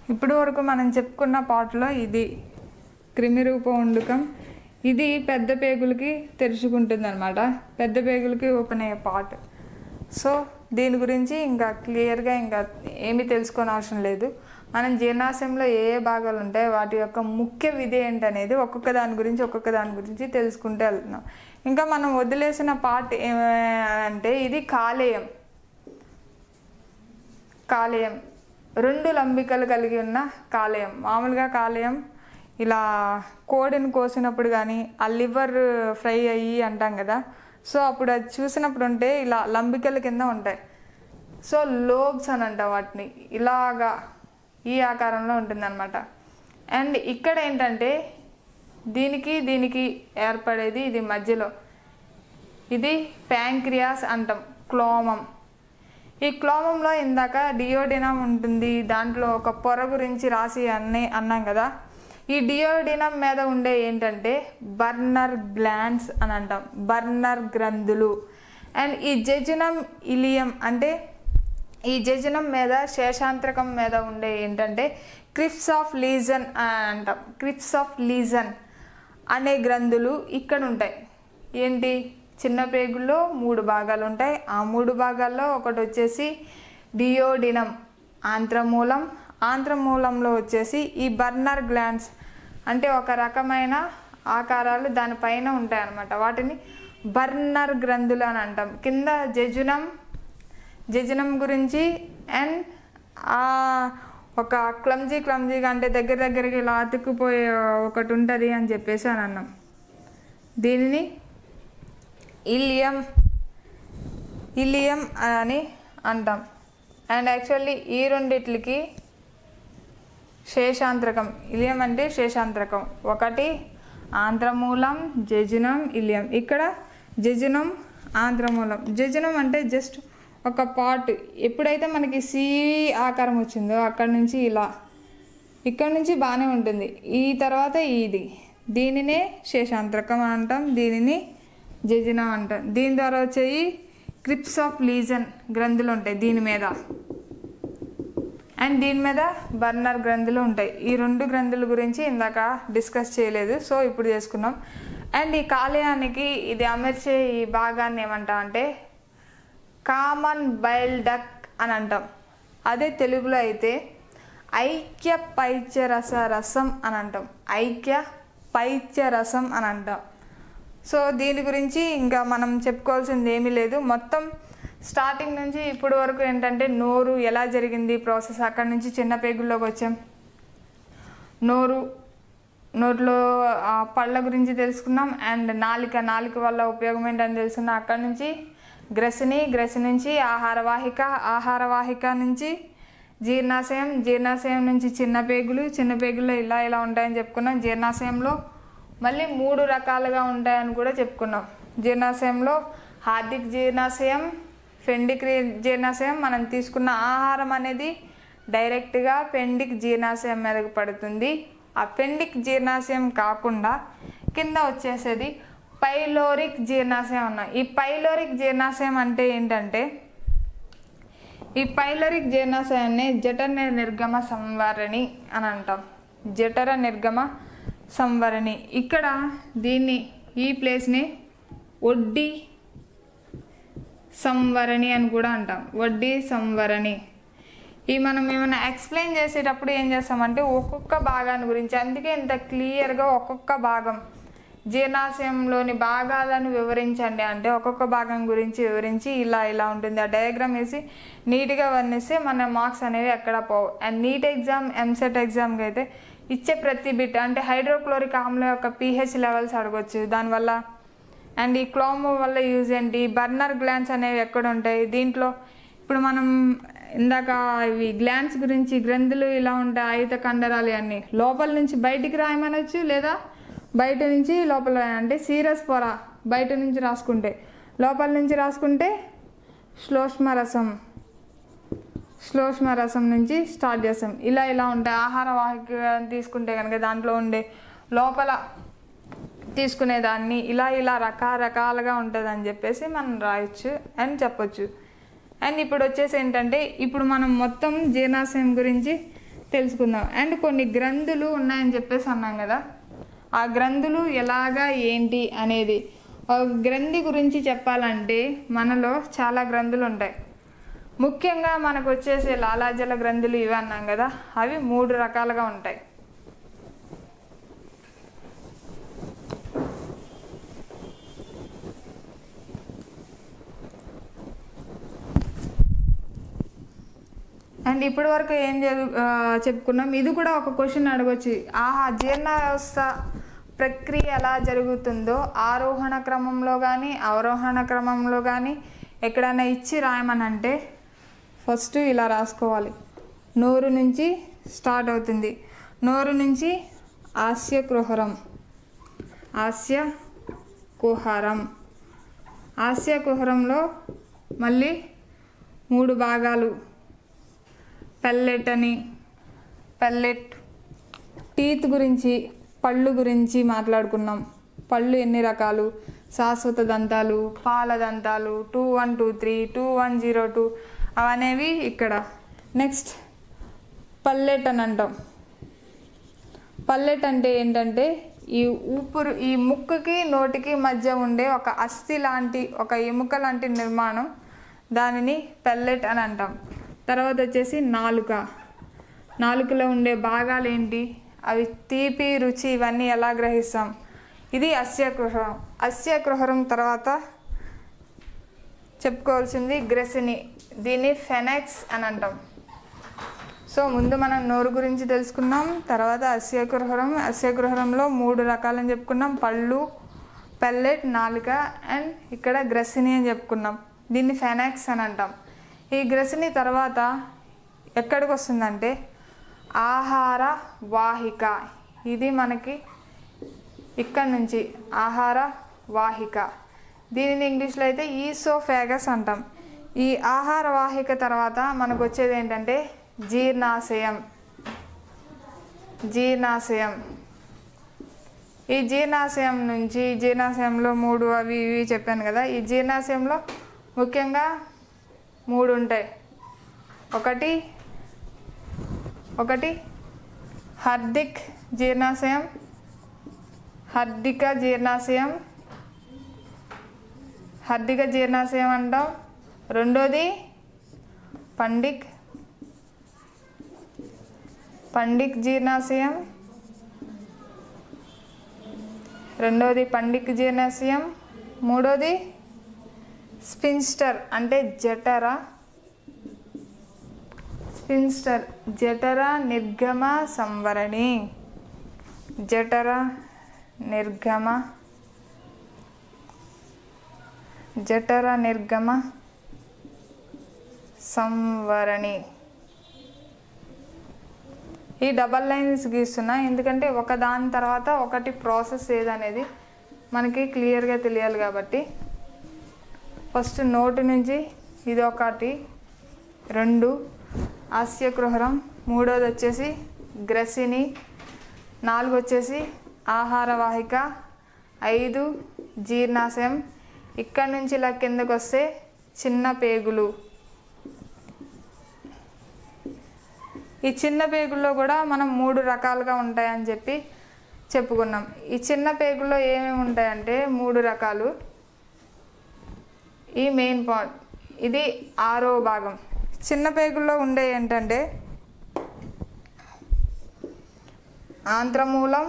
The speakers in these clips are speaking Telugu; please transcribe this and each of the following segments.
ఇప్పుడు వరకు మనం చెప్పుకున్న పాటలో ఇది క్రిమిరూప ఉండుకం ఇది పెద్ద పేగులకి తెరుచుకుంటుంది అనమాట పెద్ద పేగులకి ఓపెన్ అయ్యే పార్ట్ సో దీని గురించి ఇంకా క్లియర్గా ఇంకా ఏమీ తెలుసుకోని అవసరం లేదు మనం జీర్ణాశయంలో ఏ ఏ భాగాలు ఉంటాయి వాటి యొక్క ముఖ్య విధి ఏంటనేది ఒక్కొక్క దాని గురించి ఒక్కొక్క దాని గురించి తెలుసుకుంటూ వెళ్తున్నాం ఇంకా మనం వదిలేసిన పార్ట్ అంటే ఇది కాలేయం కాలేయం రెండు లంబికలు కలిగి ఉన్న కాలేయం మామూలుగా కాలేయం ఇలా కోడిని కోసినప్పుడు కానీ ఆ లివర్ ఫ్రై అయ్యి అంటాం కదా సో అప్పుడు అది చూసినప్పుడు ఉంటే ఇలా లంబికల కింద ఉంటాయి సో లోబ్స్ అని అంటాం వాటిని ఇలాగా ఈ ఆకారంలో ఉంటుందన్నమాట అండ్ ఇక్కడ ఏంటంటే దీనికి దీనికి ఏర్పడేది ఇది మధ్యలో ఇది ప్యాంక్రియాస్ అంటాం క్లోమం ఈ క్లోమంలో ఇందాక డియోడినం ఉంటుంది దాంట్లో ఒక పొర గురించి రాసి అన్నీ అన్నాం కదా ఈ డియోడినం మీద ఉండే ఏంటంటే బర్నర్ గ్లాండ్స్ అని అంటాం బర్నర్ గ్రంథులు అండ్ ఈ జెజునం ఇలియం అంటే ఈ జెజునం మీద శేషాంత్రకం మీద ఉండే ఏంటంటే క్రిప్స్ ఆఫ్ లీజన్ అని అంటాం క్రిప్స్ ఆఫ్ లీజన్ అనే గ్రంథులు ఇక్కడ ఉంటాయి ఏంటి చిన్న పేగుల్లో మూడు భాగాలు ఉంటాయి ఆ మూడు భాగాల్లో ఒకటి వచ్చేసి డియోడినం ఆంత్రమూలం ఆంత్రమూలంలో వచ్చేసి ఈ బర్నర్ గ్లాండ్స్ అంటే ఒక రకమైన ఆకారాలు దానిపైన ఉంటాయి అన్నమాట వాటిని బర్నర్ గ్రంథులు అని అంటాం కింద జజునం జజనం గురించి అండ్ ఆ ఒక క్లమ్జీ క్లమ్జీగా అంటే దగ్గర దగ్గరికి ఇలా అతుక్కుపోయే ఒకటి ఉంటుంది అని చెప్పేసి అని అన్నాం దీనిని ఇలియం ఇలియం అని అంటాం అండ్ యాక్చువల్లీ ఈ రెండిట్లకి శేషాంత్రకం ఇలియం అంటే శేషాంత్రకం ఒకటి ఆంధ్రమూలం జజునం ఇలియం ఇక్కడ జజునం ఆంధ్రమూలం జజునం అంటే జస్ట్ ఒక పార్ట్ ఎప్పుడైతే మనకి సి ఆకారం వచ్చిందో అక్కడ నుంచి ఇలా ఇక్కడ నుంచి బాగానే ఉంటుంది ఈ తర్వాత ఇది దీనినే శేషాంత్రకం అని అంటాం దీనిని జజునం అంటాం దీని ద్వారా వచ్చేవి క్రిప్స్ ఆఫ్ లీజన్ గ్రంథులు ఉంటాయి దీని మీద అండ్ దీని మీద బర్నర్ గ్రంథులు ఉంటాయి ఈ రెండు గ్రంథుల గురించి ఇందాక డిస్కస్ చేయలేదు సో ఇప్పుడు చేసుకున్నాం అండ్ ఈ కాలేయానికి ఇది అమర్చే ఈ భాగాన్ని ఏమంటాం అంటే కామన్ బైల్ డక్ అని అంటాం అదే తెలుగులో అయితే ఐక్య పైత్య రస రసం అని అంటాం ఐక్య పైత్య రసం అని అంటాం సో దీని గురించి ఇంకా మనం చెప్పుకోవాల్సింది ఏమీ లేదు మొత్తం స్టార్టింగ్ నుంచి ఇప్పటి వరకు ఏంటంటే నోరు ఎలా జరిగింది ప్రాసెస్ అక్కడి నుంచి చిన్న పేగుల్లోకి వచ్చాం నోరు నోట్లో ఆ పళ్ళ గురించి తెలుసుకున్నాం అండ్ నాలిక నాలిక వల్ల ఉపయోగం ఏంటని తెలుసుకున్నాం అక్కడి నుంచి గ్రసిని గ్రసి నుంచి ఆహార వాహిక ఆహార వాహిక నుంచి జీర్ణాశయం జీర్ణాశయం నుంచి చిన్న పేగులు చిన్న పేగుల్లో ఇలా ఇలా ఉంటాయని చెప్పుకున్నాం జీర్ణాశయంలో మళ్ళీ మూడు రకాలుగా ఉంటాయని కూడా చెప్పుకున్నాం జీర్ణాశయంలో హార్దిక్ జీర్ణాశయం ఫెండిక్ జీర్ణాశయం మనం తీసుకున్న ఆహారం అనేది డైరెక్ట్గా పెండిక్ జీర్ణాశయం మీదకి పడుతుంది ఆ పెండిక్ జీర్ణాశయం కాకుండా కింద వచ్చేసేది పైలోరిక్ జీర్ణాశయం అన్నాం ఈ పైలోరిక్ జీర్ణాశయం అంటే ఏంటంటే ఈ పైలోరిక్ జీర్ణాశయాన్ని జఠర నిర్గమ సంవరణి అని అంటాం జఠర నిర్గమ సంవరణి ఇక్కడ దీన్ని ఈ ప్లేస్ని వడ్డీ సంవరణి అని కూడా అంటాం వడ్డీ సంవరణి ఈ మనం ఏమైనా ఎక్స్ప్లెయిన్ చేసేటప్పుడు ఏం చేస్తామంటే ఒక్కొక్క భాగాన్ని గురించి అందుకే ఇంత క్లియర్గా ఒక్కొక్క భాగం జీర్ణాశయంలోని భాగాలను వివరించండి అంటే ఒక్కొక్క భాగం గురించి వివరించి ఇలా ఇలా ఉంటుంది ఆ డయాగ్రామ్ వేసి నీట్గా వర్ణిస్తే మన మార్క్స్ అనేవి ఎక్కడ పోవు అండ్ నీట్ ఎగ్జామ్ ఎంసెట్ ఎగ్జామ్కి అయితే ఇచ్చే ప్రతి బిట్ అంటే హైడ్రోక్లోరిక్ ఆమ్లం యొక్క పీహెచ్ లెవెల్స్ అడగొచ్చు దానివల్ల అండ్ ఈ క్లోమో వల్ల యూజ్ ఏంటి బర్నర్ గ్లాన్స్ అనేవి ఎక్కడ ఉంటాయి దీంట్లో ఇప్పుడు మనం ఇందాక ఇవి గ్లాన్స్ గురించి గ్రంథులు ఇలా ఉంటాయి ఆయుధ కండరాలు అన్నీ లోపల నుంచి బయటికి రాయమనొచ్చు లేదా బయట నుంచి లోపల అంటే సీరస్ పొర బయట నుంచి రాసుకుంటే లోపల నుంచి రాసుకుంటే శ్లోష్మ రసం శ్లోష్మ రసం నుంచి స్టార్ట్ చేస్తాం ఇలా ఇలా ఉంటాయి ఆహార వాహిక తీసుకుంటే కనుక దాంట్లో ఉండే లోపల తీసుకునే దాన్ని ఇలా ఇలా రకరకాలుగా ఉంటుంది అని చెప్పేసి మనం రాయొచ్చు అని చెప్పొచ్చు అండ్ ఇప్పుడు వచ్చేసి ఏంటంటే ఇప్పుడు మనం మొత్తం జీర్ణాశయం గురించి తెలుసుకుందాం అండ్ కొన్ని గ్రంథులు ఉన్నాయని చెప్పేసి అన్నాం కదా ఆ గ్రంథులు ఎలాగా ఏంటి అనేది ఒక గ్రంథి గురించి చెప్పాలంటే మనలో చాలా గ్రంథులు ఉంటాయి ముఖ్యంగా మనకు వచ్చేసే లాలాజల గ్రంథులు ఇవి అన్నాం కదా అవి మూడు రకాలుగా ఉంటాయి అండ్ ఇప్పటి వరకు ఏం చదువు ఆ, చెప్పుకున్నాం ఇది కూడా ఒక క్వశ్చన్ అడగొచ్చు ఆహా జీర్ణ వ్యవస్థ ప్రక్రియ ఎలా జరుగుతుందో ఆరోహణ క్రమంలో కానీ అవరోహణ క్రమంలో కానీ ఎక్కడైనా ఇచ్చి రాయమని అంటే ఫస్ట్ ఇలా రాసుకోవాలి నోరు నుంచి స్టార్ట్ అవుతుంది నోరు నుంచి ఆస్య కుహరం ఆస్య కుహరం ఆస్య కుహరంలో మళ్ళీ మూడు భాగాలు పెల్లెట్ అని పెల్లెట్ టీత్ గురించి పళ్ళు గురించి మాట్లాడుకున్నాం పళ్ళు ఎన్ని రకాలు శాశ్వత దంతాలు పాల దంతాలు two one two three two one zero two అవనేవి ఇక్కడ నెక్స్ట్ పల్లెట్ అని అంటాం పల్లెట్ అంటే ఏంటంటే ఈ ఊపిరి ఈ ముక్కుకి నోటికి మధ్య ఉండే ఒక అస్థి లాంటి ఒక ఎముక లాంటి నిర్మాణం దానిని పెల్లెట్ అని అంటాం తర్వాత వచ్చేసి నాలుక నాలుకలో ఉండే భాగాలు ఏంటి అవి తీపి రుచి ఇవన్నీ ఎలా గ్రహిస్తాం ఇది అస్యగృహరం అస్యగృహరం తర్వాత చెప్పుకోవాల్సింది గ్రెసిని దీన్ని ఫెనెక్స్ అని అంటాం సో ముందు మనం నోరు గురించి తెలుసుకున్నాం తర్వాత అస్యగృహరం అస్యగృహరంలో మూడు రకాలని చెప్పుకున్నాం పళ్ళు పెల్లెట్ నాలుక అండ్ ఇక్కడ గ్రసిని అని చెప్పుకున్నాం దీన్ని ఫెనాక్స్ అని అంటాం ఈ గ్రసిని తర్వాత ఎక్కడికి వస్తుందంటే ఆహార వాహిక ఇది మనకి ఇక్కడ నుంచి ఆహార వాహిక దీనిని ఇంగ్లీష్లో అయితే ఈసోఫాగస్ అంటాం ఈ ఆహార వాహిక తర్వాత మనకు వచ్చేది ఏంటంటే జీర్ణాశయం జీర్ణాశయం ఈ జీర్ణాశయం నుంచి జీర్ణాశయంలో మూడు అవి ఇవి చెప్పాను కదా ఈ జీర్ణాశయంలో ముఖ్యంగా మూడు ఉంటాయి ఒకటి ఒకటి హర్దిక్ జీర్ణాశయం హర్దిక జీర్ణాశయం హర్దిక జీర్ణాశయం అంటాం రెండోది పండిక్ పండిక్ జీర్ణాశయం రెండోది పండిక్ జీర్ణాశయం మూడోది స్పిన్స్టర్ అంటే జఠర స్పిన్స్టర్ జఠర నిర్గమ సంవరణి జఠర నిర్గమ జఠర నిర్గమ సంవరణి ఈ డబల్ లైన్స్ గీస్తున్నా ఎందుకంటే ఒక దాని తర్వాత ఒకటి ప్రాసెస్ ఏదనేది మనకి క్లియర్గా తెలియాలి కాబట్టి ఫస్ట్ నోటి నుంచి ఇది ఒకటి రెండు హాస్యగృహరం మూడోది వచ్చేసి గ్రసిని నాలుగు వచ్చేసి ఆహార వాహిక ఐదు జీర్ణాశయం ఇక్కడ నుంచి ఇలా కిందకు వస్తే చిన్న పేగులు ఈ చిన్న పేగుల్లో కూడా మనం మూడు రకాలుగా ఉంటాయని చెప్పి చెప్పుకున్నాం ఈ చిన్న పేగుల్లో ఏమేమి ఉంటాయంటే మూడు రకాలు ఈ మెయిన్ పాయింట్ ఇది ఆరో భాగం చిన్న పేగుల్లో ఉండే ఏంటంటే ఆంత్రమూలం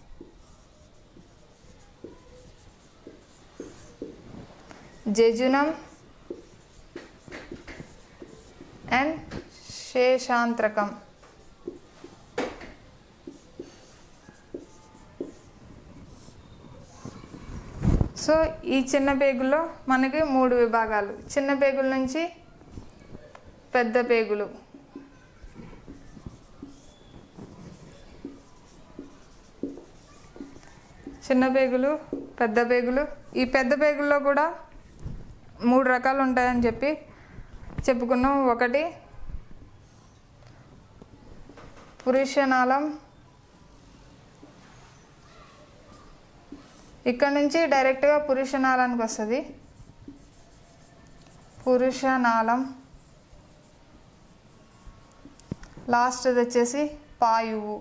జజునం అండ్ శేషాంత్రకం సో ఈ చిన్న పేగుల్లో మనకి మూడు విభాగాలు చిన్న పేగుల నుంచి పెద్ద పేగులు చిన్న పేగులు పెద్ద పేగులు ఈ పెద్ద పేగుల్లో కూడా మూడు రకాలు ఉంటాయని చెప్పి చెప్పుకున్నాం ఒకటి పురుషనాళం ఇక్కడ నుంచి డైరెక్ట్గా పురుషనాళానికి వస్తుంది పురుషనాళం లాస్ట్ వచ్చేసి పాయువు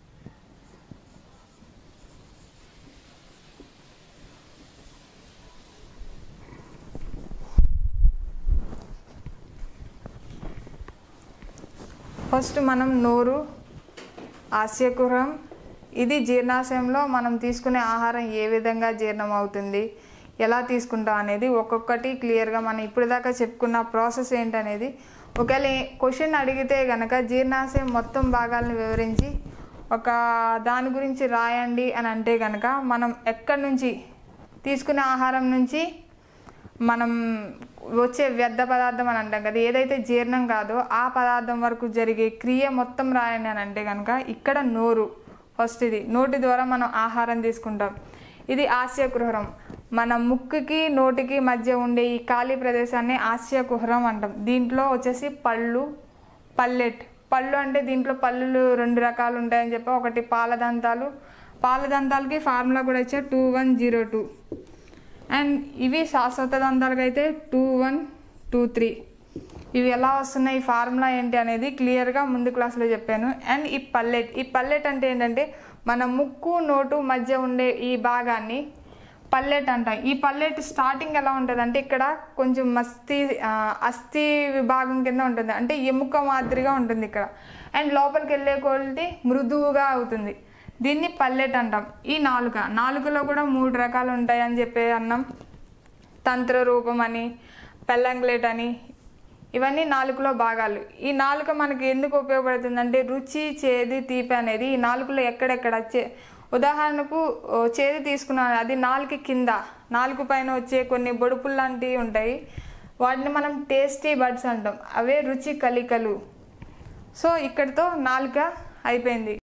ఫస్ట్ మనం నోరు ఆస్యకుహరం ఇది జీర్ణాశయంలో మనం తీసుకునే ఆహారం ఏ విధంగా జీర్ణం అవుతుంది ఎలా తీసుకుంటాం అనేది ఒక్కొక్కటి క్లియర్గా మనం ఇప్పుడు దాకా చెప్పుకున్న ప్రాసెస్ ఏంటనేది ఒకవేళ క్వశ్చన్ అడిగితే గనక జీర్ణాశయం మొత్తం భాగాలను వివరించి ఒక దాని గురించి రాయండి అని అంటే కనుక మనం ఎక్కడి నుంచి తీసుకునే ఆహారం నుంచి మనం వచ్చే వ్యర్థ పదార్థం అని అంటాం కదా ఏదైతే జీర్ణం కాదో ఆ పదార్థం వరకు జరిగే క్రియ మొత్తం రాయండి అని అంటే కనుక ఇక్కడ నోరు ఫస్ట్ ఇది నోటి ద్వారా మనం ఆహారం తీసుకుంటాం ఇది ఆస్యకుహరం మన ముక్కుకి నోటికి మధ్య ఉండే ఈ ఖాళీ ప్రదేశాన్ని ఆస్యకుహరం అంటాం దీంట్లో వచ్చేసి పళ్ళు పల్లెట్ పళ్ళు అంటే దీంట్లో పళ్ళు రెండు రకాలు ఉంటాయని చెప్పి ఒకటి పాలదంతాలు పాలదంతాలకి ఫార్ములా కూడా ఇచ్చారు two one zero two and ఇవి శాశ్వత దంతాలకు అయితే టూ వన్ టూ త్రీ ఇవి ఎలా వస్తున్నాయి ఈ ఫార్ములా ఏంటి అనేది క్లియర్గా ముందు క్లాస్లో చెప్పాను అండ్ ఈ పల్లెట్ ఈ పల్లెట్ అంటే ఏంటంటే మన ముక్కు నోటు మధ్య ఉండే ఈ భాగాన్ని పల్లెట్ అంటాం ఈ పల్లెట్ స్టార్టింగ్ ఎలా ఉంటుంది అంటే ఇక్కడ కొంచెం మస్తి ఆ, అస్థి విభాగం కింద ఉంటుంది అంటే ఎముక మాదిరిగా ఉంటుంది ఇక్కడ అండ్ లోపలికి వెళ్ళే కొలది మృదువుగా అవుతుంది దీన్ని పల్లెట్ అంటాం ఈ నాలుక నాలుకలో కూడా మూడు రకాలు ఉంటాయి అని చెప్పి అన్నాం తంత్ర రూపం అని పెల్లంగ్లేట్ అని ఇవన్నీ నాలుకలో భాగాలు ఈ నాలుక మనకి ఎందుకు ఉపయోగపడుతుంది అంటే రుచి చేది తీపి అనేది ఈ నాలుకలో ఎక్కడెక్కడ చే ఉదాహరణకు ఓ, చేదు తీసుకున్నాను అది నాలుక కింద నాలుగు పైన వచ్చే కొన్ని బొడుపులు లాంటివి ఉంటాయి వాటిని మనం టేస్టీ బడ్స్ అంటాం అవే రుచి కలికలు సో ఇక్కడితో నాలుక అయిపోయింది